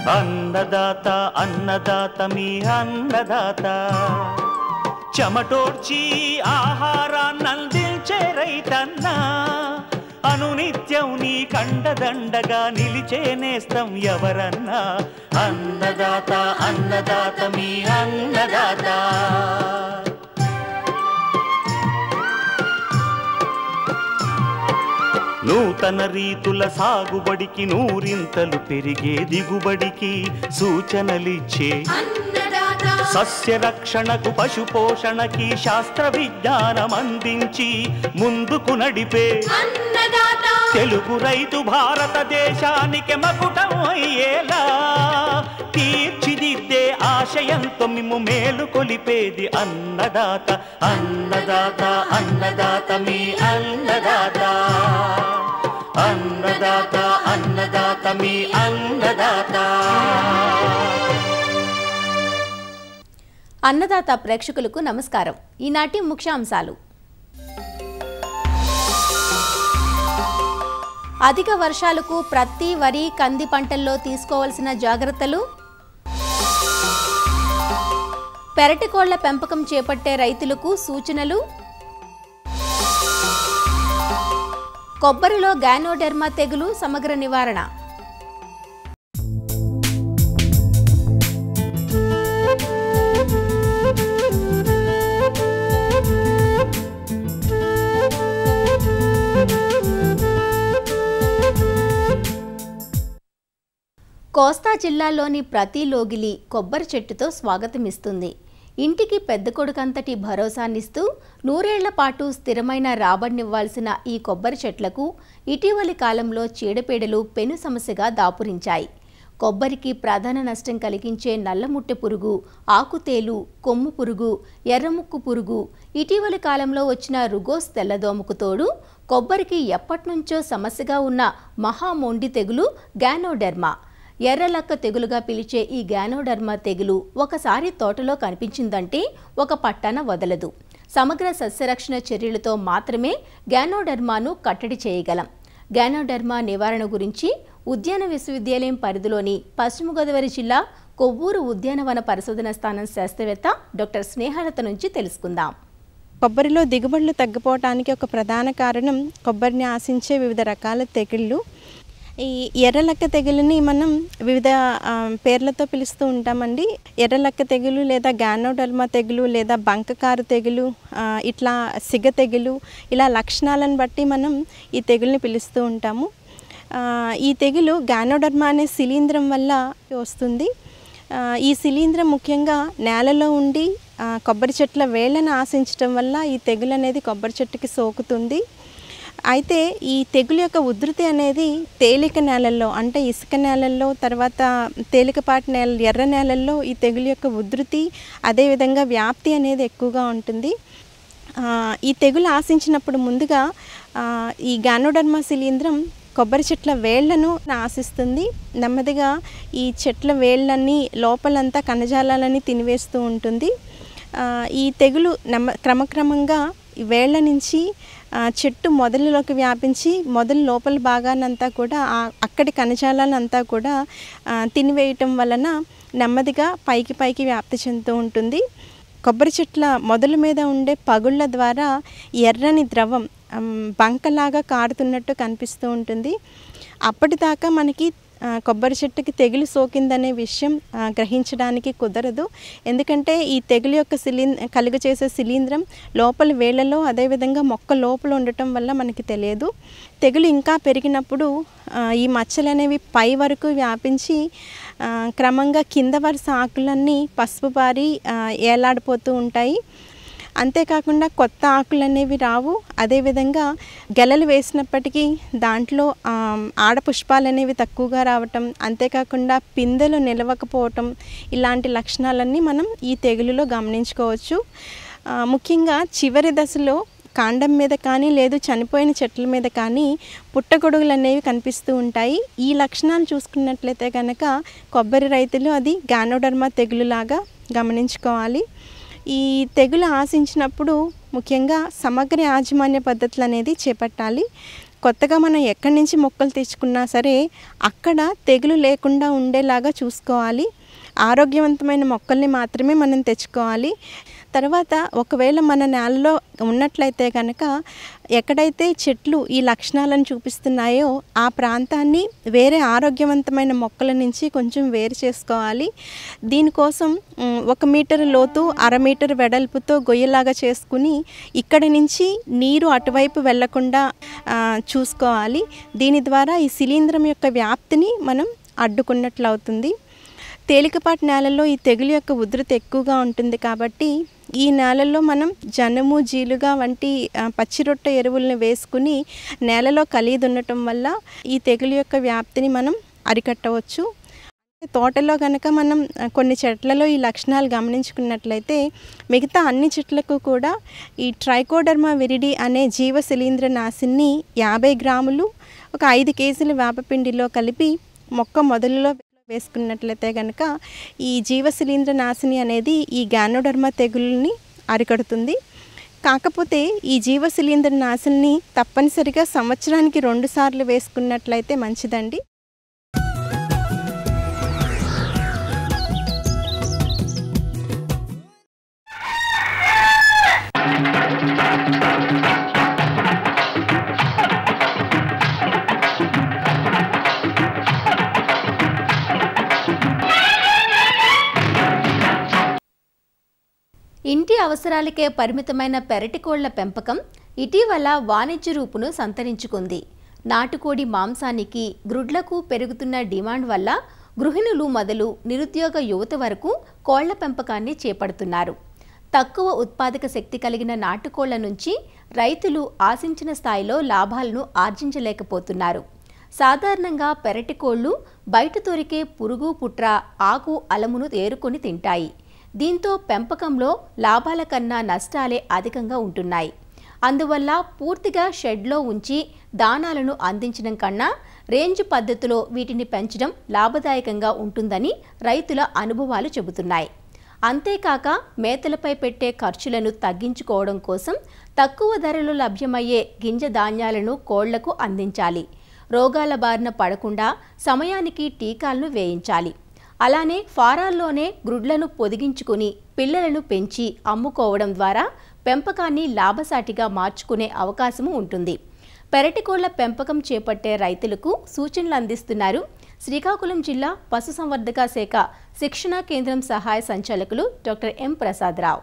అన్నదాత అన్నదాత మీ అన్నదాత చెమటోడ్చి ఆహారాన్నందించే రైతన్నా అనునిత్యం నీ కండదండగా నిలిచే నేస్తం ఎవరన్నా అన్నదాత అన్నదాత మీ అన్నదాత నూతన రీతుల సాగుబడికి నూరింతలు పెరిగే దిగుబడికి సూచనలిచ్చే సస్య రక్షణకు పశు పోషణకి శాస్త్ర విజ్ఞానం అందించి ముందుకు నడిపే తెలుగు రైతు భారతదేశానికి మకుటం అయ్యేలా తీర్చిదిద్దే ఆశయంతో మిమ్ము మేలు కొలిపేది అన్నదాత అన్నదాత అన్నదాత మీ అన్నదాత అన్నదాత అన్నదాత మీ అన్నదాత అన్నదాత ప్రేక్షకులకు నమస్కారం ఈనాటి ముఖ్యాంశాలు అధిక వర్షాలకు ప్రతి వరి కంది పంటల్లో తీసుకోవాల్సిన జాగ్రత్తలు పెరటి కోళ్ల పెంపకం చేపట్టే రైతులకు సూచనలు కొబ్బరిలో గానోడెర్మా తెగులు సమగ్ర నివారణ కోస్తా జిల్లాలోని ప్రతి లోగిలి కొబ్బరి చెట్టుతో స్వాగతమిస్తుంది ఇంటికి పెద్ద కొడుకంతటి భరోసానిస్తూ నూరేళ్ల పాటు స్థిరమైన రాబడినివ్వాల్సిన ఈ కొబ్బరి చెట్లకు ఇటీవలి కాలంలో చీడపీడలు పెను సమస్యగా దాపురించాయి కొబ్బరికి ప్రధాన నష్టం కలిగించే నల్లముట్టె పురుగు ఆకుతేలు కొమ్ము పురుగు ఎర్రముక్కు పురుగు ఇటీవలి కాలంలో వచ్చిన రుగోస్ తెల్లదోమకు తోడు కొబ్బరికి ఎప్పటినుంచో సమస్యగా ఉన్న మహామొండి తెగులు గానోడెర్మా ఎర్రలక్క తెగులుగా పిలిచే ఈ గానోడర్మా తెగులు ఒకసారి తోటలో కనిపించిందంటే ఒక పట్టాన వదలదు సమగ్ర సస్యరక్షణ చర్యలతో మాత్రమే గానోడర్మాను కట్టడి చేయగలం గానోడర్మా నివారణ గురించి ఉద్యాన విశ్వవిద్యాలయం పరిధిలోని పశ్చిమ గోదావరి జిల్లా కొవ్వూరు ఉద్యానవన పరిశోధన స్థానం శాస్త్రవేత్త డాక్టర్ స్నేహలత నుంచి తెలుసుకుందాం కొబ్బరిలో దిగుబడులు తగ్గిపోవటానికి ఒక ప్రధాన కారణం కొబ్బరిని ఆశించే వివిధ రకాల తెగుళ్ళు ఈ ఎర్రలక్క తెగులుని మనం వివిధ ఆ, పేర్లతో పిలుస్తూ ఉంటామండి ఎర్రలక్క తెగులు లేదా గానోడల్మా తెగులు లేదా బంకకారు తెగులు ఆ, ఇట్లా సిగ తెగులు ఇలా లక్షణాలను బట్టి మనం ఈ తెగుల్ని పిలుస్తూ ఉంటాము ఆ, ఈ తెగులు గానోడర్మా అనే శిలీంధ్రం వల్ల వస్తుంది ఆ, ఈ శిలీంధ్రం ముఖ్యంగా నేలలో ఉండి ఆ, కొబ్బరి చెట్ల వేళ్ళను ఆశించటం వల్ల ఈ తెగులు అనేది కొబ్బరి చెట్టుకి సోకుతుంది అయితే ఈ తెగులు యొక్క ఉధృతి అనేది తేలిక నేలల్లో అంటే ఇసుక నేలల్లో తర్వాత తేలికపాటి నేల ఎర్ర నేలల్లో ఈ తెగులు యొక్క ఉధృతి అదేవిధంగా వ్యాప్తి అనేది ఎక్కువగా ఉంటుంది ఆ, ఈ తెగులు ఆశించినప్పుడు ముందుగా ఆ, ఈ గానోడర్మా శిలీంధ్రం కొబ్బరి చెట్ల వేళ్లను ఆశిస్తుంది నెమ్మదిగా ఈ చెట్ల వేళ్ళన్నీ లోపలంతా కణజాలాలని తినివేస్తూ ఉంటుంది ఆ, ఈ తెగులు నెమ్మ క్రమక్రమంగా ఈ వేళ్ల నుంచి ఆ, చెట్టు మొదలులోకి వ్యాపించి మొదలు లోపల భాగానంతా కూడా ఆ- అక్కడి కణజాలాలంతా కూడా ఆ, తినివేయటం వలన నెమ్మదిగా పైకి పైకి వ్యాప్తి చెందుతూ ఉంటుంది కొబ్బరి చెట్ల మొదలు మీద ఉండే పగుళ్ళ ద్వారా ఎర్రని ద్రవం అమ్, బంకలాగా కారుతున్నట్టు కనిపిస్తూ ఉంటుంది అప్పటిదాకా మనకి ఆ, కొబ్బరి చెట్టుకి తెగులు సోకిందనే విషయం ఆ, గ్రహించడానికి కుదరదు ఎందుకంటే ఈ తెగులు యొక్క శిలీం కలుగ చేసే శిలీంధ్రం లోపల వేళ్లలో అదేవిధంగా మొక్క లోపల ఉండటం వల్ల మనకి తెలియదు తెగులు ఇంకా పెరిగినప్పుడు ఆ, ఈ మచ్చలు అనేవి పై వరకు వ్యాపించి ఆ, క్రమంగా కింద వరుస ఆకులన్నీ పసుపు బారి ఆ, ఏలాడిపోతూ ఉంటాయి అంతేకాకుండా కొత్త ఆకులు అనేవి రావు అదేవిధంగా గెలలు వేసినప్పటికీ దాంట్లో ఆ, ఆడపుష్పాలు అనేవి తక్కువగా రావటం అంతేకాకుండా పిందెలు నిలవకపోవటం ఇలాంటి లక్షణాలన్నీ మనం ఈ తెగులులో గమనించుకోవచ్చు ఆ, ముఖ్యంగా చివరి దశలో కాండం మీద కానీ లేదు చనిపోయిన చెట్ల మీద కానీ పుట్టగొడుగులు అనేవి కనిపిస్తూ ఉంటాయి ఈ లక్షణాలు చూసుకున్నట్లయితే కనుక కొబ్బరి రైతులు అది గానోడర్మా తెగులులాగా గమనించుకోవాలి ఈ తెగులు ఆశించినప్పుడు ముఖ్యంగా సమగ్ర యాజమాన్య పద్ధతులు అనేది చేపట్టాలి కొత్తగా మనం ఎక్కడి నుంచి మొక్కలు తెచ్చుకున్నా సరే అక్కడ తెగులు లేకుండా ఉండేలాగా చూసుకోవాలి ఆరోగ్యవంతమైన మొక్కల్ని మాత్రమే మనం తెచ్చుకోవాలి తర్వాత ఒకవేళ మన నేలలో ఉన్నట్లయితే కనుక ఎక్కడైతే చెట్లు ఈ లక్షణాలను చూపిస్తున్నాయో ఆ ప్రాంతాన్ని వేరే ఆరోగ్యవంతమైన మొక్కల నుంచి కొంచెం వేరు చేసుకోవాలి దీనికోసం మ్, ఒక మీటర్ లోతు అర మీటర్ వెడల్పుతో గొయ్యలాగా చేసుకుని ఇక్కడి నుంచి నీరు అటువైపు వెళ్లకుండా ఆ, చూసుకోవాలి దీని ద్వారా ఈ శిలీంధ్రం యొక్క వ్యాప్తిని మనం అడ్డుకున్నట్లు అవుతుంది తేలికపాటి నేలల్లో ఈ తెగులు యొక్క ఉధృతి ఎక్కువగా ఉంటుంది కాబట్టి ఈ నేలల్లో మనం జనుము జీలుగా వంటి ఆ, పచ్చిరొట్ట ఎరువులను వేసుకుని నేలలో కలిగి ఉండటం వల్ల ఈ తెగులు యొక్క వ్యాప్తిని మనం అరికట్టవచ్చు తోటలో కనుక మనం ఆ, కొన్ని చెట్లలో ఈ లక్షణాలు గమనించుకున్నట్లయితే మిగతా అన్ని చెట్లకు కూడా ఈ ట్రైకోడర్మా విరిడి అనే జీవ శిలీంద్ర నాశిని యాభై గ్రాములు ఒక ఐదు కేజీల వేపపిండిలో కలిపి మొక్క మొదలులో వేసుకున్నట్లయితే కనుక ఈ జీవ శిలీంద్ర నాశిని అనేది ఈ గ్యానోడర్మా తెగుల్ని అరికడుతుంది కాకపోతే ఈ జీవ శిలీంద్ర నాశిని తప్పనిసరిగా సంవత్సరానికి రెండు సార్లు వేసుకున్నట్లయితే మంచిదండి ఇంటి అవసరాలకే పరిమితమైన పెరటికోళ్ల పెంపకం ఇటీవల వాణిజ్య రూపును సంతరించుకుంది నాటుకోడి మాంసానికి గ్రుడ్లకు పెరుగుతున్న డిమాండ్ వల్ల గృహిణులు మొదలు నిరుద్యోగ యువత వరకు కోళ్ల పెంపకాన్ని చేపడుతున్నారు తక్కువ ఉత్పాదక శక్తి కలిగిన నాటుకోళ్ల నుంచి రైతులు ఆశించిన స్థాయిలో లాభాలను ఆర్జించలేకపోతున్నారు సాధారణంగా పెరటికోళ్లు బయట దొరికే పురుగు పుట్ర ఆకు అలమును ఏరుకొని తింటాయి దీంతో పెంపకంలో లాభాల కన్నా నష్టాలే అధికంగా ఉంటున్నాయి అందువల్ల పూర్తిగా షెడ్లో ఉంచి దానాలను అందించడం కన్నా రేంజ్ పద్ధతిలో వీటిని పెంచడం లాభదాయకంగా ఉంటుందని రైతుల అనుభవాలు చెబుతున్నాయి అంతేకాక మేతలపై పెట్టే ఖర్చులను తగ్గించుకోవడం కోసం తక్కువ ధరలో లభ్యమయ్యే గింజ ధాన్యాలను కోళ్లకు అందించాలి రోగాల బారిన పడకుండా సమయానికి టీకాలను వేయించాలి అలానే ఫారాల్లోనే గ్రుడ్లను పొదిగించుకుని పిల్లలను పెంచి అమ్ముకోవడం ద్వారా పెంపకాన్ని లాభసాటిగా మార్చుకునే అవకాశము ఉంటుంది పెరటికోళ్ల పెంపకం చేపట్టే రైతులకు సూచనలు అందిస్తున్నారు శ్రీకాకుళం జిల్లా పశుసంవర్ధక శాఖ శిక్షణా కేంద్రం సహాయ సంచాలకులు డాక్టర్ ఎం ప్రసాదరావు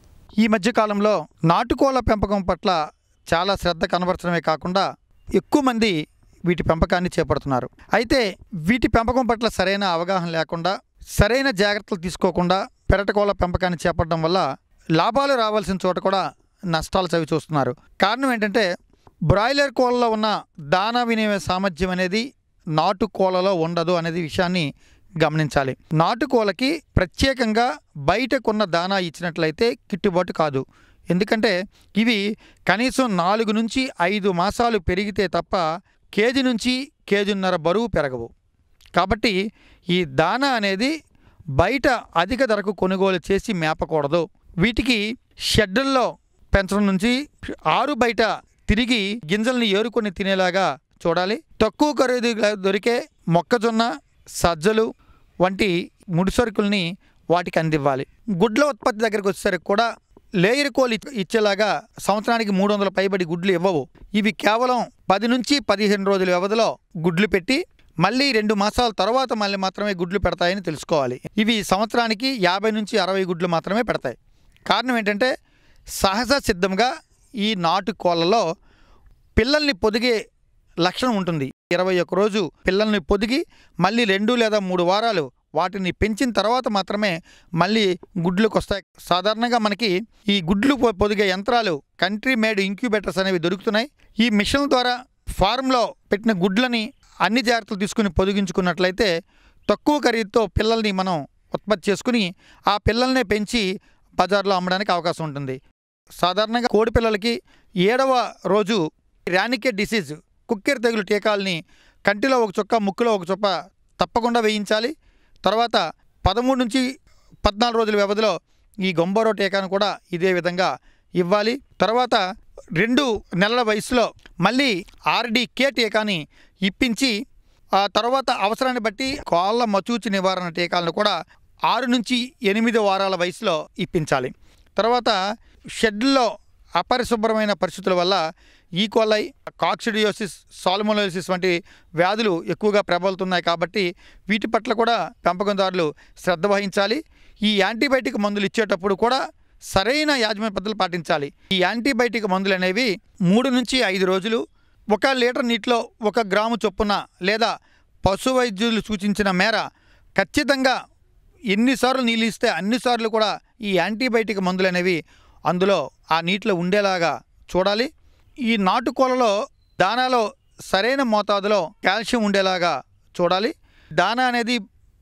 ఈ మధ్యకాలంలో నాటుకోళ్ల పెంపకం పట్ల చాలా శ్రద్ధ కనబరచడమే కాకుండా ఎక్కువ మంది వీటి పెంపకాన్ని చేపడుతున్నారు అయితే వీటి పెంపకం పట్ల సరైన అవగాహన లేకుండా సరైన జాగ్రత్తలు తీసుకోకుండా పెరటకోళ్ల పెంపకాన్ని చేపట్టడం వల్ల లాభాలు రావాల్సిన చోట కూడా నష్టాలు చవి చూస్తున్నారు కారణం ఏంటంటే బ్రాయిలర్ కోళ్ళలో ఉన్న దానా వినియోగ సామర్థ్యం అనేది నాటు కోళ్ళలో ఉండదు అనేది విషయాన్ని గమనించాలి నాటుకోలకి ప్రత్యేకంగా బయటకున్న దానా ఇచ్చినట్లయితే గిట్టుబాటు కాదు ఎందుకంటే ఇవి కనీసం నాలుగు నుంచి ఐదు మాసాలు పెరిగితే తప్ప కేజీ నుంచి కేజీన్నర బరువు పెరగవు కాబట్టి ఈ దానా అనేది బయట అధిక ధరకు కొనుగోలు చేసి మేపకూడదు వీటికి షెడ్డుల్లో పెంచడం నుంచి ఆరు బయట తిరిగి గింజల్ని ఏరుకొని తినేలాగా చూడాలి తక్కువ ఖరీదుగా దొరికే మొక్కజొన్న సజ్జలు వంటి ముడి సరుకుల్ని వాటికి అందివ్వాలి గుడ్ల ఉత్పత్తి దగ్గరకు వచ్చేసరికి కూడా లేయర్ కోల్ ఇచ్- ఇచ్చేలాగా సంవత్సరానికి మూడు వందల పైబడి గుడ్లు ఇవ్వవు ఇవి కేవలం పది నుంచి పదిహేను రోజుల వ్యవధిలో గుడ్లు పెట్టి మళ్ళీ రెండు మాసాల తర్వాత మళ్ళీ మాత్రమే గుడ్లు పెడతాయని తెలుసుకోవాలి ఇవి సంవత్సరానికి యాభై నుంచి అరవై గుడ్లు మాత్రమే పెడతాయి కారణం ఏంటంటే సహజ సిద్ధంగా ఈ నాటు కోళ్ళలో పిల్లల్ని పొదిగే లక్షణం ఉంటుంది ఇరవై ఒక్క రోజు పిల్లల్ని పొదిగి మళ్ళీ రెండు లేదా మూడు వారాలు వాటిని పెంచిన తర్వాత మాత్రమే మళ్ళీ గుడ్లకు వస్తాయి సాధారణంగా మనకి ఈ గుడ్లు పొ- పొదిగే యంత్రాలు కంట్రీ మేడ్ ఇంక్యుబేటర్స్ అనేవి దొరుకుతున్నాయి ఈ మిషన్ ద్వారా ఫారంలో పెట్టిన గుడ్లని అన్ని జాగ్రత్తలు తీసుకుని పొదిగించుకున్నట్లయితే తక్కువ ఖరీదుతో పిల్లల్ని మనం ఉత్పత్తి చేసుకుని ఆ పిల్లల్నే పెంచి బజార్లో అమ్మడానికి అవకాశం ఉంటుంది సాధారణంగా కోడి పిల్లలకి ఏడవ రోజు ర్యానికే డిసీజ్ కుక్కెర తెగులు టీకాల్ని కంటిలో ఒక చుక్క ముక్కులో ఒక చుక్క తప్పకుండా వేయించాలి తర్వాత పదమూడు నుంచి పద్నాలుగు రోజుల వ్యవధిలో ఈ గొంబరో టీకాను కూడా ఇదే విధంగా ఇవ్వాలి తర్వాత రెండు నెలల వయసులో మళ్ళీ ఆర్డి కే టీకాని ఇప్పించి ఆ తర్వాత అవసరాన్ని బట్టి కోళ్ళ మచూచి నివారణ టీకాలను కూడా ఆరు నుంచి ఎనిమిది వారాల వయసులో ఇప్పించాలి తర్వాత షెడ్లో అపరిశుభ్రమైన పరిస్థితుల వల్ల ఈకోలై కాక్సిడియోసిస్ సాల్మోలోసిస్ వంటి వ్యాధులు ఎక్కువగా ప్రబలుతున్నాయి కాబట్టి వీటి పట్ల కూడా పెంపకందారులు శ్రద్ధ వహించాలి ఈ యాంటీబయాటిక్ మందులు ఇచ్చేటప్పుడు కూడా సరైన యాజమాన్య పద్ధతులు పాటించాలి ఈ యాంటీబయాటిక్ మందులు అనేవి మూడు నుంచి ఐదు రోజులు ఒక లీటర్ నీటిలో ఒక గ్రాము చొప్పున లేదా పశు వైద్యులు సూచించిన మేర ఖచ్చితంగా ఎన్నిసార్లు నీళ్ళు ఇస్తే అన్నిసార్లు కూడా ఈ యాంటీబయాటిక్ మందులు అనేవి అందులో ఆ నీటిలో ఉండేలాగా చూడాలి ఈ నాటుకోలలో దానాలో సరైన మోతాదులో కాల్షియం ఉండేలాగా చూడాలి దానా అనేది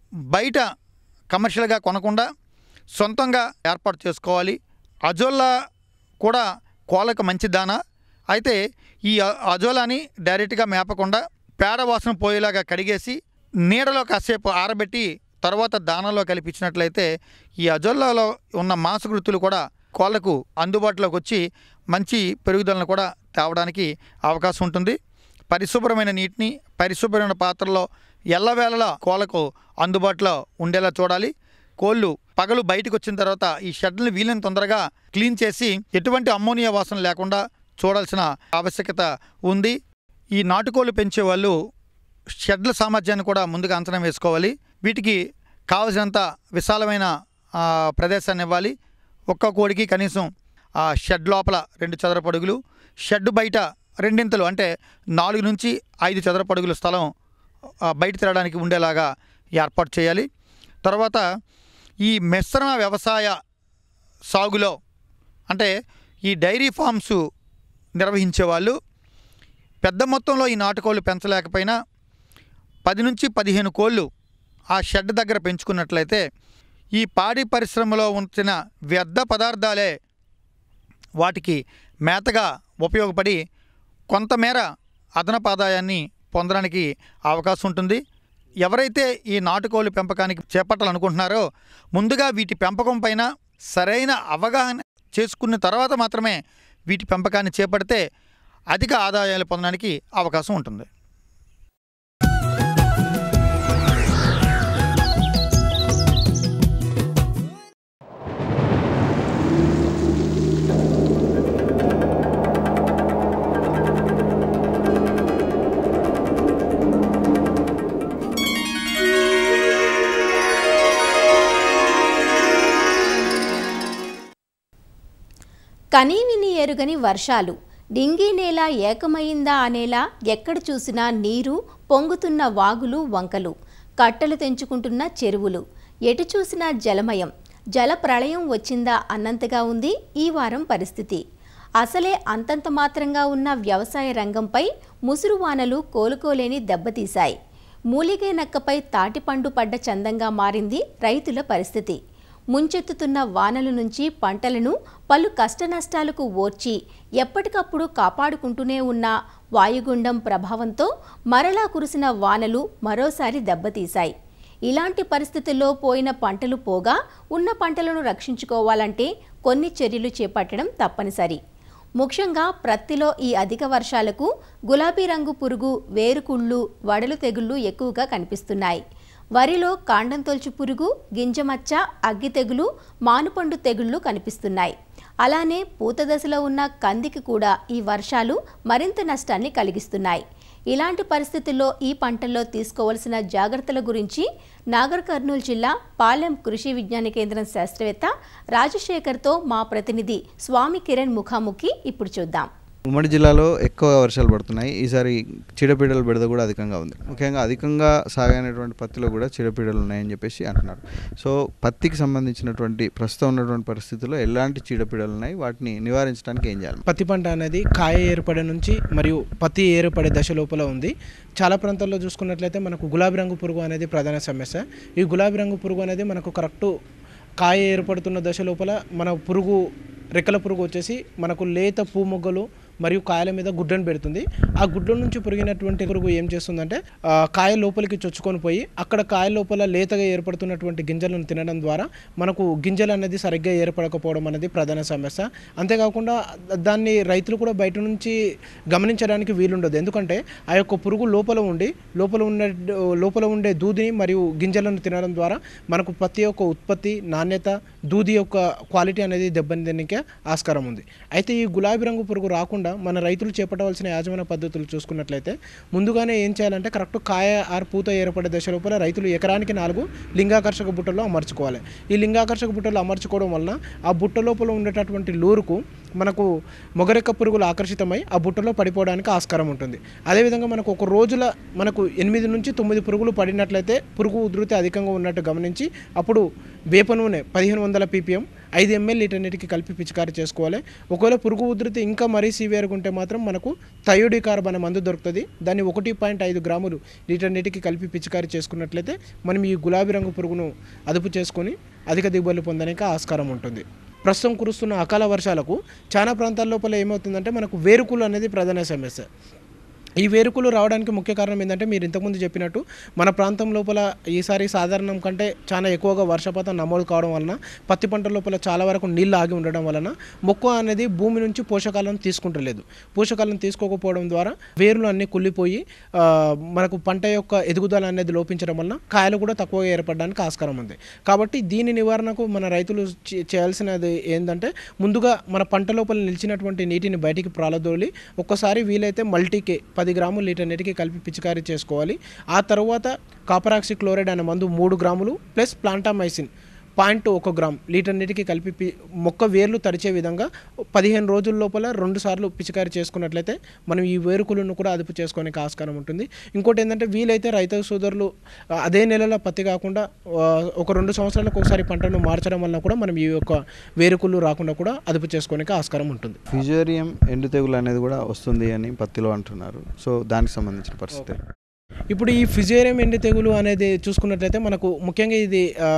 బయట కమర్షియల్గా కొనకుండా సొంతంగా ఏర్పాటు చేసుకోవాలి అజోల్లా కూడా కోళ్ళకు మంచి దానా అయితే ఈ అ- అజోలాని డైరెక్ట్గా మేపకుండా పేడ వాసన పోయేలాగా కడిగేసి నీడలో కాసేపు ఆరబెట్టి తర్వాత దానాలో కలిపించినట్లయితే ఈ అజోల్లాలో ఉన్న మాంసకృతులు కూడా కోళ్ళకు అందుబాటులోకి వచ్చి మంచి పెరుగుదలను కూడా తేవడానికి అవకాశం ఉంటుంది పరిశుభ్రమైన నీటిని పరిశుభ్రమైన పాత్రలో ఎల్లవేళలా కోళ్ళకు అందుబాటులో ఉండేలా చూడాలి కోళ్ళు పగలు బయటకు వచ్చిన తర్వాత ఈ షెడ్ని వీలైన తొందరగా క్లీన్ చేసి ఎటువంటి అమ్మోనియా వాసన లేకుండా చూడాల్సిన ఆవశ్యకత ఉంది ఈ నాటుకోళ్ళు పెంచే వాళ్ళు షెడ్ల సామర్థ్యాన్ని కూడా ముందుగా అంచనా వేసుకోవాలి వీటికి కావలసినంత విశాలమైన ఆ, ప్రదేశాన్ని ఇవ్వాలి ఒక్క కోడికి కనీసం ఆ షెడ్ లోపల రెండు చదరపు అడుగులు షెడ్ బయట రెండింతలు అంటే నాలుగు నుంచి ఐదు చదరపు అడుగుల స్థలం ఆ, బయట తిరగడానికి ఉండేలాగా ఏర్పాటు చేయాలి తర్వాత ఈ మిశ్రమ వ్యవసాయ సాగులో అంటే ఈ డైరీ ఫార్మ్స్ నిర్వహించే వాళ్ళు పెద్ద మొత్తంలో ఈ నాటుకోళ్ళు పెంచలేకపోయినా పది నుంచి పదిహేను కోళ్ళు ఆ షెడ్ దగ్గర పెంచుకున్నట్లయితే ఈ పాడి పరిశ్రమలో ఉంచిన వ్యర్థ పదార్థాలే వాటికి మేతగా ఉపయోగపడి కొంతమేర అదనపు ఆదాయాన్ని పొందడానికి అవకాశం ఉంటుంది ఎవరైతే ఈ నాటుకోళ్ళు పెంపకానికి చేపట్టాలనుకుంటున్నారో ముందుగా వీటి పెంపకం పైన సరైన అవగాహన చేసుకున్న తర్వాత మాత్రమే వీటి పెంపకాన్ని చేపడితే అధిక ఆదాయాలు పొందడానికి అవకాశం ఉంటుంది కనీవిని ఎరుగని వర్షాలు డింగి నేల ఏకమైందా అనేలా ఎక్కడ చూసినా నీరు పొంగుతున్న వాగులు వంకలు కట్టలు తెంచుకుంటున్న చెరువులు ఎటు చూసినా జలమయం జల ప్రళయం వచ్చిందా అన్నంతగా ఉంది ఈ వారం పరిస్థితి అసలే అంతంత మాత్రంగా ఉన్న వ్యవసాయ రంగంపై ముసురు వానలు కోలుకోలేని దెబ్బతీశాయి మూలిగే నక్కపై తాటిపండు పడ్డ చందంగా మారింది రైతుల పరిస్థితి ముంచెత్తుతున్న వానల నుంచి పంటలను పలు కష్టనష్టాలకు ఓర్చి ఎప్పటికప్పుడు కాపాడుకుంటూనే ఉన్న వాయుగుండం ప్రభావంతో మరలా కురిసిన వానలు మరోసారి దెబ్బతీశాయి ఇలాంటి పరిస్థితుల్లో పోయిన పంటలు పోగా ఉన్న పంటలను రక్షించుకోవాలంటే కొన్ని చర్యలు చేపట్టడం తప్పనిసరి ముఖ్యంగా ప్రత్తిలో ఈ అధిక వర్షాలకు గులాబీ రంగు పురుగు వేరుకుళ్ళు వడలు తెగుళ్ళు ఎక్కువగా కనిపిస్తున్నాయి వరిలో కాండం తొలుచు పురుగు గింజమచ్చ అగ్గి తెగులు మానుపండు తెగుళ్ళు కనిపిస్తున్నాయి అలానే పూత దశలో ఉన్న కందికి కూడా ఈ వర్షాలు మరింత నష్టాన్ని కలిగిస్తున్నాయి ఇలాంటి పరిస్థితుల్లో ఈ పంటల్లో తీసుకోవాల్సిన జాగ్రత్తల గురించి నాగర్ కర్నూలు జిల్లా పాలెం కృషి విజ్ఞాన కేంద్రం శాస్త్రవేత్త రాజశేఖర్తో మా ప్రతినిధి స్వామి కిరణ్ ముఖాముఖి ఇప్పుడు చూద్దాం ఉమ్మడి జిల్లాలో ఎక్కువ వర్షాలు పడుతున్నాయి ఈసారి చీడపీడల బెడద కూడా అధికంగా ఉంది ముఖ్యంగా అధికంగా సాగైనటువంటి పత్తిలో కూడా చీడపీడలు ఉన్నాయని చెప్పేసి అంటున్నారు సో పత్తికి సంబంధించినటువంటి ప్రస్తుతం ఉన్నటువంటి పరిస్థితుల్లో ఎలాంటి చీడపీడలు ఉన్నాయి వాటిని నివారించడానికి ఏం చేయాలి పత్తి పంట అనేది కాయ ఏర్పడే నుంచి మరియు పత్తి ఏర్పడే దశ లోపల ఉంది చాలా ప్రాంతాల్లో చూసుకున్నట్లయితే మనకు గులాబీ రంగు పురుగు అనేది ప్రధాన సమస్య ఈ గులాబీ రంగు పురుగు అనేది మనకు కరెక్ట్ కాయ ఏర్పడుతున్న దశ లోపల మన పురుగు రెక్కల పురుగు వచ్చేసి మనకు లేత పూ మొగ్గలు మరియు కాయల మీద గుడ్డను పెడుతుంది ఆ గుడ్ల నుంచి పురిగినటువంటి పురుగు ఏం చేస్తుందంటే ఆ, కాయ లోపలికి చొచ్చుకొని పోయి అక్కడ కాయ లోపల లేతగా ఏర్పడుతున్నటువంటి గింజలను తినడం ద్వారా మనకు గింజలు అనేది సరిగ్గా ఏర్పడకపోవడం అనేది ప్రధాన సమస్య అంతేకాకుండా దాన్ని రైతులు కూడా బయట నుంచి గమనించడానికి వీలుండదు ఎందుకంటే ఆ యొక్క పురుగు లోపల ఉండి లోపల ఉన్న లోపల ఉండే దూదిని మరియు గింజలను తినడం ద్వారా మనకు ప్రతి ఒక్క ఉత్పత్తి నాణ్యత దూది యొక్క క్వాలిటీ అనేది దెబ్బతినకే ఆస్కారం ఉంది అయితే ఈ గులాబీ రంగు పురుగు రాకుండా మన రైతులు చేపట్టవలసిన యాజమాన్య పద్ధతులు చూసుకున్నట్లయితే ముందుగానే ఏం చేయాలంటే కరెక్ట్ కాయ ఆర్ పూత ఏర్పడే దశ లోపల రైతులు ఎకరానికి నాలుగు లింగాకర్షక బుట్టల్లో అమర్చుకోవాలి ఈ లింగాకర్షక బుట్టలు అమర్చుకోవడం వలన ఆ బుట్ట లోపల ఉండేటటువంటి లూరుకు మనకు మొగరెక్క పురుగులు ఆకర్షితమై ఆ బుట్టలో పడిపోవడానికి ఆస్కారం ఉంటుంది అదేవిధంగా మనకు ఒక రోజుల మనకు ఎనిమిది నుంచి తొమ్మిది పురుగులు పడినట్లయితే పురుగు ఉధృతి అధికంగా ఉన్నట్టు గమనించి అప్పుడు వేప నూనె పదిహేను వందల పీపీఎం ఐదు ఎంఎల్ లీటర్ నీటికి కలిపి పిచికారి చేసుకోవాలి ఒకవేళ పురుగు ఉధృతి ఇంకా మరీ సివియర్గా ఉంటే మాత్రం మనకు థయోడి కార్బ్ అనే మందు దొరుకుతుంది దాన్ని ఒకటి పాయింట్ ఐదు గ్రాములు లీటర్ నీటికి కలిపి పిచికారి చేసుకున్నట్లయితే మనం ఈ గులాబీ రంగు పురుగును అదుపు చేసుకొని అధిక దిగుబడులు పొందడానికి ఆస్కారం ఉంటుంది ప్రస్తుతం కురుస్తున్న అకాల వర్షాలకు చాలా ప్రాంతాల లోపల ఏమవుతుందంటే మనకు వేరుకులు అనేది ప్రధాన సమస్య ఈ వేరుకులు రావడానికి ముఖ్య కారణం ఏంటంటే మీరు ఇంతకుముందు చెప్పినట్టు మన ప్రాంతం లోపల ఈసారి సాధారణం కంటే చాలా ఎక్కువగా వర్షపాతం నమోదు కావడం వలన పత్తి పంట లోపల చాలా వరకు నీళ్ళు ఆగి ఉండడం వలన మొక్క అనేది భూమి నుంచి పోషకాలను తీసుకుంటలేదు పోషకాలను తీసుకోకపోవడం ద్వారా వేర్లు అన్నీ కుళ్ళిపోయి ఆ, మనకు పంట యొక్క ఎదుగుదల అనేది లోపించడం వలన కాయలు కూడా తక్కువగా ఏర్పడడానికి ఆస్కారం ఉంది కాబట్టి దీని నివారణకు మన రైతులు చే- చేయాల్సినది ఏంటంటే ముందుగా మన పంట లోపల నిలిచినటువంటి నీటిని బయటికి ప్రాలదోలి ఒక్కసారి వీలైతే మల్టీకే పది గ్రాములు లీటర్ నీటికి కలిపి పిచికారీ చేసుకోవాలి ఆ తర్వాత కాపరాక్సి క్లోరైడ్ అనే మందు మూడు గ్రాములు ప్లస్ ప్లాంటామైసిన్ పాయింట్ ఒక గ్రామ్ లీటర్ నీటికి కలిపి పి- మొక్క వేర్లు తడిచే విధంగా పదిహేను రోజుల లోపల రెండు సార్లు పిచికారీ చేసుకున్నట్లయితే మనం ఈ వేరుకులను కూడా అదుపు చేసుకోనికి ఆస్కారం ఉంటుంది ఇంకోటి ఏంటంటే వీలైతే రైతు సోదరులు ఆ, అదే నెలలో పత్తి కాకుండా ఆ, ఒక రెండు సంవత్సరాలకు ఒకసారి పంటను మార్చడం వల్ల కూడా మనం ఈ యొక్క వేరుకులు రాకుండా కూడా అదుపు చేసుకోనికి ఆస్కారం ఉంటుంది ఫిజేరియం ఎండు తెగులు అనేది కూడా వస్తుంది అని పత్తిలో అంటున్నారు సో దానికి సంబంధించిన పరిస్థితి ఇప్పుడు ఈ ఫిజేరియం ఎండి తెగులు అనేది చూసుకున్నట్లయితే మనకు ముఖ్యంగా ఇది ఆ,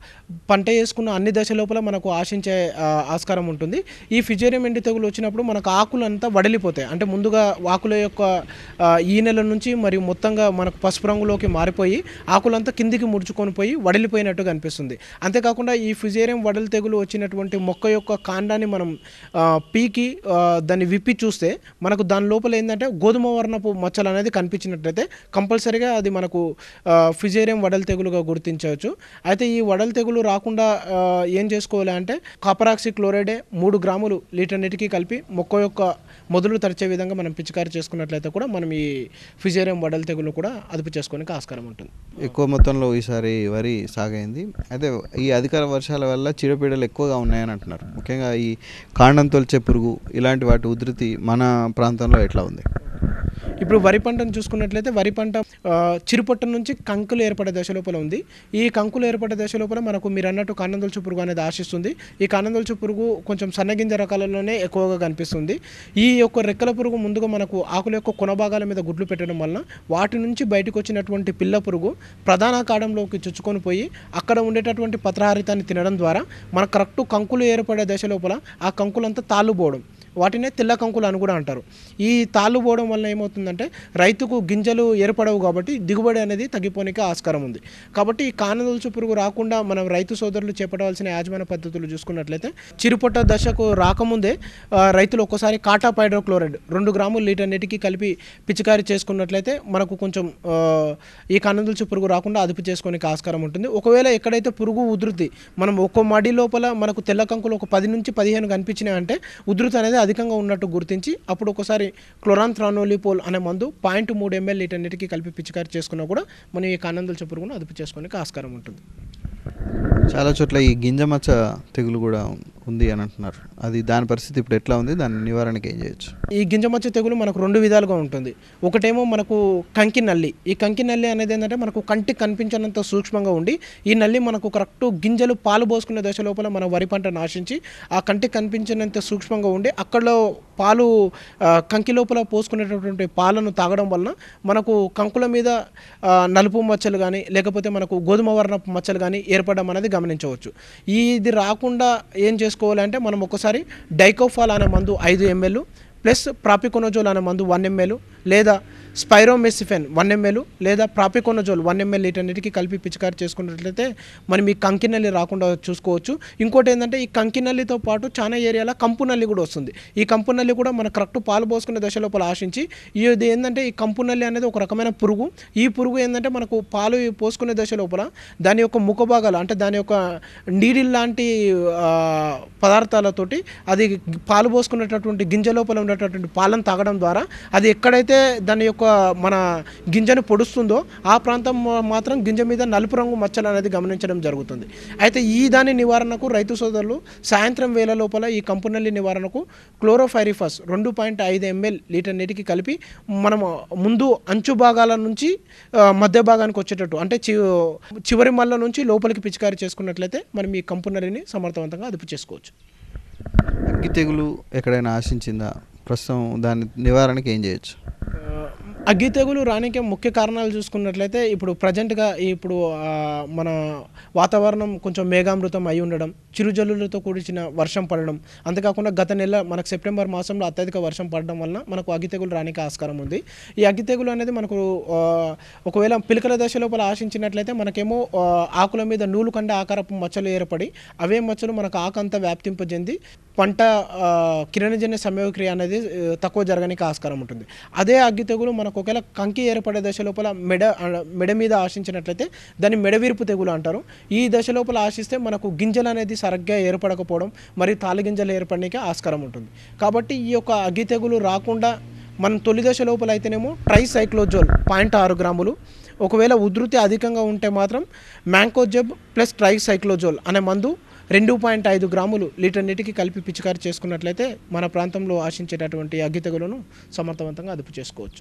పంట వేసుకున్న అన్ని దశ లోపల మనకు ఆశించే ఆ, ఆస్కారం ఉంటుంది ఈ ఫిజేరియం ఎండి తెగులు వచ్చినప్పుడు మనకు ఆకులు అంతా వడిలిపోతాయి అంటే ముందుగా ఆకుల యొక్క ఆ, ఈనెల నుంచి మరియు మొత్తంగా మనకు పసుపు రంగులోకి మారిపోయి ఆకులంతా కిందికి ముడుచుకొని పోయి వడిలిపోయినట్టుగా అనిపిస్తుంది అంతేకాకుండా ఈ ఫిజేరియం వడలి తెగులు వచ్చినటువంటి మొక్క యొక్క కాండాన్ని మనం ఆ, పీకి ఆ, దాన్ని విప్పి చూస్తే మనకు దాని లోపల ఏంటంటే గోధుమ వర్ణపు మచ్చలు అనేది కనిపించినట్లయితే కంపల్సరీగా అది మనకు ఆ, ఫిజేరియం వడల్ తెగులుగా గుర్తించవచ్చు అయితే ఈ వడల్ తెగులు రాకుండా ఆ, ఏం చేసుకోవాలి అంటే కాపరాక్సి క్లోరైడే మూడు గ్రాములు లీటర్ నీటికి కలిపి మొక్క యొక్క మొదలు తరిచే విధంగా మనం పిచికారి చేసుకున్నట్లయితే కూడా మనం ఈ ఫిజేరియం వడల్ తెగులు కూడా అదుపు చేసుకోనికి ఆస్కారం ఉంటుంది ఎక్కువ మొత్తంలో ఈసారి వరి సాగైంది అయితే ఈ అధికార వర్షాల వల్ల చీడపీడలు ఎక్కువగా ఉన్నాయని అంటున్నారు ముఖ్యంగా ఈ కాండం తొలిచే పురుగు ఇలాంటి వాటి ఉధృతి మన ప్రాంతంలో ఎట్లా ఉంది ఇప్పుడు వరి పంటను చూసుకున్నట్లయితే వరి పంట ఆ, చిరుపట్ట నుంచి కంకులు ఏర్పడే దశ లోపల ఉంది ఈ కంకులు ఏర్పడే దశ లోపల మనకు మీరు అన్నట్టు కాండందొలుచు పురుగు అనేది ఆశిస్తుంది ఈ కాండందొలుచు పురుగు కొంచెం సన్నగింజ రకాలలోనే ఎక్కువగా కనిపిస్తుంది ఈ యొక్క రెక్కల పురుగు ముందుగా మనకు ఆకుల యొక్క కొన భాగాల మీద గుడ్లు పెట్టడం వలన వాటి నుంచి బయటకు వచ్చినటువంటి పిల్ల పురుగు ప్రధాన కాండంలోకి చొచ్చుకొని పోయి అక్కడ ఉండేటటువంటి పత్రహారితాన్ని తినడం ద్వారా మన కరెక్ట్ కంకులు ఏర్పడే దశ లోపల ఆ కంకులంతా తాళ్ళుపోవడం వాటినే తెల్ల కంకులు అని కూడా అంటారు ఈ తాళ్ళు పోవడం వల్ల ఏమవుతుందంటే రైతుకు గింజలు ఏర్పడవు కాబట్టి దిగుబడి అనేది తగ్గిపోనికి ఆస్కారం ఉంది కాబట్టి ఈ కానదొలుచు పురుగు రాకుండా మనం రైతు సోదరులు చేపట్టవలసిన యాజమాన్య పద్ధతులు చూసుకున్నట్లయితే చిరుపట్ట దశకు రాకముందే ఆ, రైతులు ఒక్కసారి కాటా పైడ్రోక్లోరైడ్ రెండు గ్రాములు లీటర్ నీటికి కలిపి పిచికారీ చేసుకున్నట్లయితే మనకు కొంచెం ఆ, ఈ కానదొలుచు పురుగు రాకుండా అదుపు చేసుకోనికి ఆస్కారం ఉంటుంది ఒకవేళ ఎక్కడైతే పురుగు ఉధృతి మనం ఒక్కో మడి లోపల మనకు తెల్ల కంకులు ఒక పది నుంచి పదిహేను కనిపించినాయి అంటే ఉధృతి అనేది అధికంగా ఉన్నట్టు గుర్తించి అప్పుడు ఒకసారి క్లోరాన్ థ్రానోలిపోల్ అనే మందు పాయింట్ మూడు ఎంఎల్ లీటర్ నీటికి కలిపి పిచికారి చేసుకున్నా కూడా మనం ఈ కానందుల పురుగును అదుపు చేసుకోనికి ఆస్కారం ఉంటుంది చాలా చోట్ల ఈ గింజ మచ్చ తెగులు కూడా ఉంది అని అంటున్నారు అది దాని పరిస్థితి ఇప్పుడు ఎట్లా ఉంది దాని నివారణకి ఏం చేయొచ్చు ఈ గింజమచ్చ తెగులు మనకు రెండు విధాలుగా ఉంటుంది ఒకటేమో మనకు కంకి నల్లి ఈ కంకి నల్లి అనేది ఏంటంటే మనకు కంటికి కనిపించినంత సూక్ష్మంగా ఉండి ఈ నల్లి మనకు కరెక్ట్ గింజలు పాలు పోసుకునే దశ లోపల మన వరి పంట నాశించి ఆ కంటికి కనిపించినంత సూక్ష్మంగా ఉండి అక్కడలో పాలు ఆ, కంకి లోపల పోసుకునేటటువంటి పాలను తాగడం వలన మనకు కంకుల మీద ఆ, నలుపు మచ్చలు కానీ లేకపోతే మనకు గోధుమ వర్ణపు మచ్చలు కానీ ఏర్పడడం అనేది గమనించవచ్చు ఈ ఇది రాకుండా ఏం చేసుకోవాలంటే మనం ఒకసారి డైకోఫాల్ అనే మందు ఐదు ఎంఎల్ ప్లస్ ప్రాపికోనోజోల్ అనే మందు వన్ ఎంఎల్ లేదా స్పైరోమెసిఫెన్ వన్ ఎంఎల్ లేదా ప్రాపికోనోజోల్ వన్ ఎంఎల్ వీటన్నిటికీ కలిపి పిచికారి చేసుకున్నట్లయితే మనం ఈ కంకినల్లి రాకుండా చూసుకోవచ్చు ఇంకోటి ఏంటంటే ఈ కంకినల్లితో పాటు చాలా ఏరియాలో కంపు నల్లి కూడా వస్తుంది ఈ కంపు నల్లి కూడా మన కరెక్ట్ పాలు పోసుకునే దశ లోపల ఆశించి ఇది ఏంటంటే ఈ కంపు నల్లి అనేది ఒక రకమైన పురుగు ఈ పురుగు ఏంటంటే మనకు పాలు పోసుకునే దశ లోపల దాని యొక్క ముఖ భాగాలు అంటే దాని యొక్క నీడిల్ లాంటి ఆ, పదార్థాలతోటి అది పాలు పోసుకునేటటువంటి గింజ లోపల ఉండేటటువంటి పాలను తాగడం ద్వారా అది ఎక్కడైతే దాని యొక్క మన గింజను పొడుస్తుందో ఆ ప్రాంతం మా- మాత్రం గింజ మీద నలుపు రంగు మచ్చలు అనేది గమనించడం జరుగుతుంది అయితే ఈ దాని నివారణకు రైతు సోదరులు సాయంత్రం వేళ లోపల ఈ కంపునల్లి నివారణకు క్లోరోఫైరిఫస్ రెండు పాయింట్ ఐదు ఎంఎల్ లీటర్ నీటికి కలిపి మనం ముందు అంచు భాగాల నుంచి ఆ, మధ్య భాగానికి వచ్చేటట్టు అంటే చి చివరి మల్ల నుంచి లోపలికి పిచికారి చేసుకున్నట్లయితే మనం ఈ కంపునల్లిని సమర్థవంతంగా అదుపు చేసుకోవచ్చు అగ్గి తెగులు ఎక్కడైనా ఆశించిందా ప్రస్తుతం దాని నివారణకి ఏం చేయొచ్చు ఆ, అగ్గి తెగులు రానికి ముఖ్య కారణాలు చూసుకున్నట్లయితే ఇప్పుడు ప్రజెంట్గా ఇప్పుడు ఆ, మన వాతావరణం కొంచెం మేఘామృతం అయి ఉండడం చిరుజల్లులతో కూడిచిన వర్షం పడడం అంతేకాకుండా గత నెల మనకు సెప్టెంబర్ మాసంలో అత్యధిక వర్షం పడడం వలన మనకు అగ్గి తెగులు రానికి ఆస్కారం ఉంది ఈ అగ్గి తెగులు అనేది మనకు ఆ, ఒకవేళ పిలకల దశ లోపల ఆశించినట్లయితే మనకేమో ఆ, ఆకుల మీద నూలు కండ ఆకారపు మచ్చలు ఏర్పడి అవే మచ్చలు మనకు ఆకంతా వ్యాప్తింపజెంది పంట ఆ, కిరణజన్య సంయోగక్రియ అనేది ఆ, తక్కువ జరగడానికి ఆస్కారం ఉంటుంది అదే అగ్గి తెగులు మనకు ఒకవేళ కంకి ఏర్పడే దశ లోపల మెడ ఆ, మెడ మీద ఆశించినట్లయితే దాన్ని మెడవిరుపు తెగులు అంటారు ఈ దశ లోపల ఆశిస్తే మనకు గింజలు అనేది సరిగ్గా ఏర్పడకపోవడం మరియు తాలి గింజలు ఏర్పడడానికి ఆస్కారం ఉంటుంది కాబట్టి ఈ యొక్క అగ్గి తెగులు రాకుండా మనం తొలి దశ లోపల అయితేనేమో ట్రైసైక్లోజోల్ పాయింట్ ఆరు గ్రాములు ఒకవేళ ఉధృతి అధికంగా ఉంటే మాత్రం మ్యాంకోజెబ్ ప్లస్ ట్రైసైక్లోజోల్ అనే మందు రెండు పాయింట్ ఐదు గ్రాములు లీటర్ నీటికి కలిపి పిచికారి చేసుకున్నట్లయితే మన ప్రాంతంలో ఆశించేటటువంటి అగ్గి తెగులను సమర్థవంతంగా అదుపు చేసుకోవచ్చు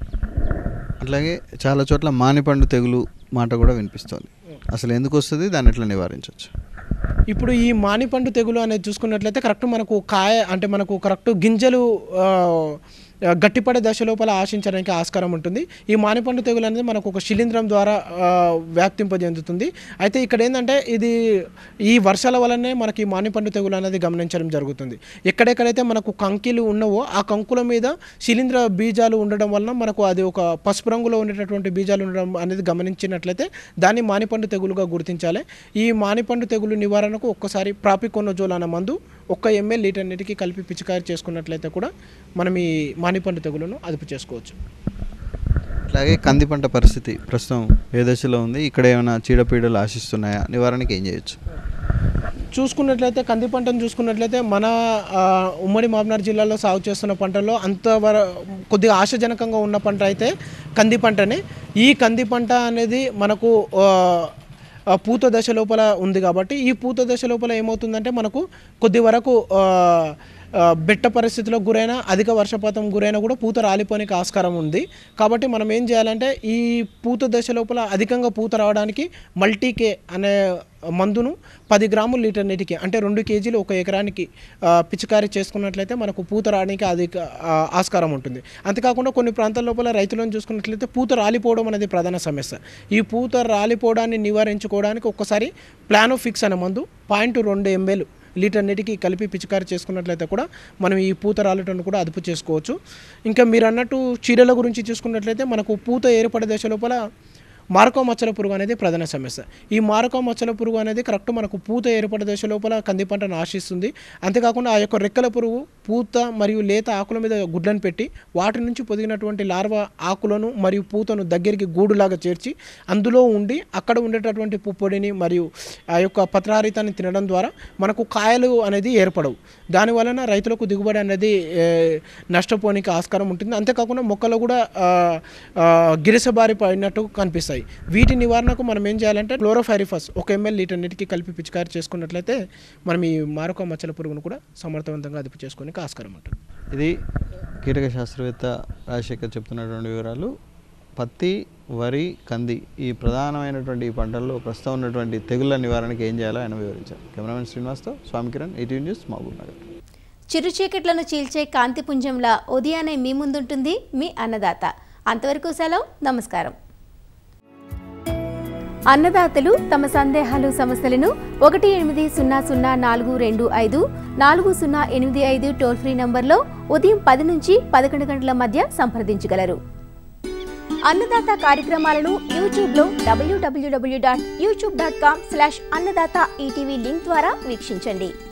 అట్లాగే చాలా చోట్ల మానిపండు తెగులు మాట కూడా వినిపిస్తోంది అసలు ఎందుకు వస్తుంది దాన్ని ఎట్లా నివారించవచ్చు ఇప్పుడు ఈ మానిపండు తెగులు అనేది చూసుకున్నట్లయితే కరెక్ట్ మనకు కాయ అంటే మనకు కరెక్ట్ గింజలు ఆ, ఆ, గట్టిపడే దశ లోపల ఆశించడానికి ఆస్కారం ఉంటుంది ఈ మానిపండు తెగులు అనేది మనకు ఒక శిలీంధ్రం ద్వారా ఆ, వ్యాప్తింపజెందుతుంది అయితే ఇక్కడ ఏంటంటే ఇది ఈ వర్షాల వల్లనే మనకి ఈ మానిపండు తెగులు అనేది గమనించడం జరుగుతుంది ఎక్కడెక్కడైతే మనకు కంకిలు ఉన్నవో ఆ కంకుల మీద శిలీంధ్ర బీజాలు ఉండడం వలన మనకు అది ఒక పసుపు రంగులో ఉండేటటువంటి బీజాలు ఉండడం అనేది గమనించినట్లయితే దాన్ని మానిపండు తెగులుగా గుర్తించాలి ఈ మానిపండు తెగులు నివారణకు ఒక్కసారి ప్రాపికొనజోల్ అనే మందు ఒక్క ఎంఎల్ లీటర్ నీటికి కలిపి పిచికారి చేసుకున్నట్లయితే కూడా మనం ఈ మానిపండు తెగులను అదుపు చేసుకోవచ్చు అట్లాగే కంది పంట పరిస్థితి ప్రస్తుతం ఏ దశలో ఉంది ఇక్కడ ఏమైనా చీడపీడలు ఆశిస్తున్నాయా నివారణకి ఏం చేయొచ్చు చూసుకున్నట్లయితే కంది పంటను చూసుకున్నట్లయితే మన ఆ, ఉమ్మడి మామనార్ జిల్లాలో సాగు చేస్తున్న పంటల్లో అంతవర కొద్దిగా ఆశాజనకంగా ఉన్న పంట అయితే కంది పంటనే ఈ కంది పంట అనేది మనకు ఆ, ఆ, పూత దశ లోపల ఉంది కాబట్టి ఈ పూత దశ లోపల ఏమవుతుందంటే మనకు కొద్ది వరకు ఆ, ఆ, బెట్ట పరిస్థితిలో గురైన అధిక వర్షపాతం గురైనా కూడా పూత రాలిపోనికి ఆస్కారం ఉంది కాబట్టి మనం ఏం చేయాలంటే ఈ పూత దశ లోపల అధికంగా పూత రావడానికి మల్టీకే అనే మందును పది గ్రాములు లీటర్ నీటికి అంటే రెండు కేజీలు ఒక ఎకరానికి ఆ, పిచికారీ చేసుకున్నట్లయితే మనకు పూత రావడానికి అధిక ఆ, ఆస్కారం ఉంటుంది అంతేకాకుండా కొన్ని ప్రాంతాల లోపల రైతులను చూసుకున్నట్లయితే పూత రాలిపోవడం అనేది ప్రధాన సమస్య ఈ పూత రాలిపోవడాన్ని నివారించుకోవడానికి ఒక్కసారి ప్లానోఫిక్స్ అనే మందు పాయింట్ రెండు ఎంఎల్ లీటర్ నీటికి కలిపి పిచికారి చేసుకున్నట్లయితే కూడా మనం ఈ పూత రాలటను కూడా అదుపు చేసుకోవచ్చు ఇంకా మీరు అన్నట్టు చీరల గురించి చూసుకున్నట్లయితే మనకు పూత ఏర్పడే దశ లోపల మారకో మచ్చల పురుగు అనేది ప్రధాన సమస్య ఈ మారకో మచ్చల పురుగు అనేది కరెక్ట్ మనకు పూత ఏర్పడే దశ లోపల కంది పంటను ఆశిస్తుంది అంతేకాకుండా ఆ యొక్క రెక్కల పురుగు పూత మరియు లేత ఆకుల మీద గుడ్లను పెట్టి వాటి నుంచి పొదిగినటువంటి లార్వా ఆకులను మరియు పూతను దగ్గరికి గూడులాగా చేర్చి అందులో ఉండి అక్కడ ఉండేటటువంటి పుప్పొడిని మరియు ఆ యొక్క పత్రహారితాన్ని తినడం ద్వారా మనకు కాయలు అనేది ఏర్పడవు దాని వలన రైతులకు దిగుబడి అనేది ఏ, నష్టపోనికి ఆస్కారం ఉంటుంది అంతేకాకుండా మొక్కలు కూడా ఆ, ఆ, గిరిసబారి పడినట్టు కనిపిస్తాయి వీటి నివారణకు మనం ఏం చేయాలంటే క్లోరోఫైరిఫస్ ఒక ఎంఎల్ లీటర్ నీటికి కలిపి పిచికారి చేసుకున్నట్లయితే మనం ఈ మారక మచ్చల పురుగును కూడా సమర్థవంతంగా అదుపు చేసుకోనికి ఆస్కారం ఉంటుంది ఇది కీటక శాస్త్రవేత్త రాజశేఖర్ చెప్తున్నటువంటి వివరాలు పత్తి వరి కంది ఈ ప్రధానమైనటువంటి ఈ పంటల్లో ప్రస్తుతం ఉన్నటువంటి తెగుళ్ళ నివారణకి ఏం చేయాలో ఆయన వివరించారు కెమెరామెన్ శ్రీనివాస్తో స్వామి కిరణ్ ఈటీవీ న్యూస్ మహబూబ్ నగర్ చిరు చీకట్లను చీల్చే కాంతిపుంజంలా ఉదయాన్నే మీ ముందుంటుంది మీ అన్నదాత అంతవరకు సెలవు నమస్కారం అన్నదాతలు తమ సందేహాలు సమస్యలను ఒకటి ఎనిమిది సున్నా సున్నా నాలుగు రెండు ఐదు నాలుగు సున్నా ఎనిమిది ఐదు టోల్ ఫ్రీ నంబర్లో ఉదయం పది నుంచి పదకొండు గంటల మధ్య సంప్రదించగలరు అన్నదాత కార్యక్రమాలను యూట్యూబ్లో W W W dot YouTube dot com slash Annadata ETV link ద్వారా వీక్షించండి